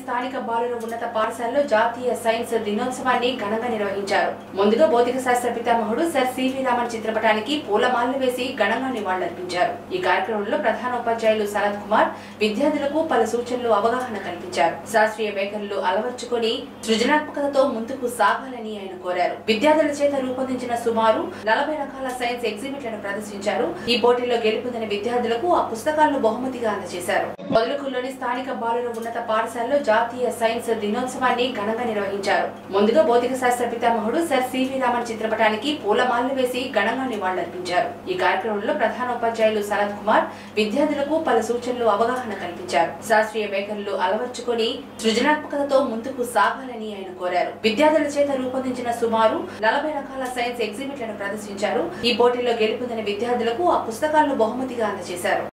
స్థానిక బాలుర ఉన్నత పాఠశాలలో జాతీయ సైన్స్ దినోత్సవాన్ని ఘనంగా నిర్వహించారు ముందుగా భౌతిక శాస్త్ర పితామహుడు సర్ సివి రామన్ చిత్రపటానికి పూలమాలలు వేసి ఘనంగా నివాళులర్పించారు ఈ కార్యక్రమంలో ప్రధాన ఉపాధ్యాయులు శరత్ కుమార్ విద్యార్థులకు పలు సూచనలు అవగాహన కల్పించారు శాస్త్రీయ వైఖరులు అలవర్చుకొని సృజనాత్మకతతో ముందుకు సాగాలని ఆయన కోరారు విద్యార్థుల చేత రూపొందించిన సుమారు నలభై రకాల సైన్స్ ఎగ్జిబిట్లను ప్రదర్శించారు ఈ పోటీలో గెలుపొందిన విద్యార్థులకు ఆ పుస్తకాలను బహుమతిగా అందజేశారు మొదలుకూరులోని స్థానిక బాలుర ఉన్నత పాఠశాలలో జాతీయ సైన్స్ దినోత్సవాన్ని ఘనంగా నిర్వహించారు ముందుగా భౌతిక శాస్త్ర పితామహుడు సర్ సివి రామన్ చిత్రపటానికి పూలమాలలు వేసి ఘనంగా నివాళులర్పించారు ఈ కార్యక్రమంలో ప్రధాన ఉపాధ్యాయులు శరత్ కుమార్ విద్యార్థులకు పలు సూచనలు అవగాహన కల్పించారు శాస్త్రీయ వైఖరులు అలవర్చుకొని సృజనాత్మకతతో ముందుకు సాగాలని ఆయన కోరారు విద్యార్థుల చేత రూపొందించిన సుమారు నలభై రకాల సైన్స్ ఎగ్జిబిట్లను ప్రదర్శించారు ఈ పోటీలో గెలుపొందిన విద్యార్థులకు ఆ పుస్తకాలను బహుమతిగా అందజేశారు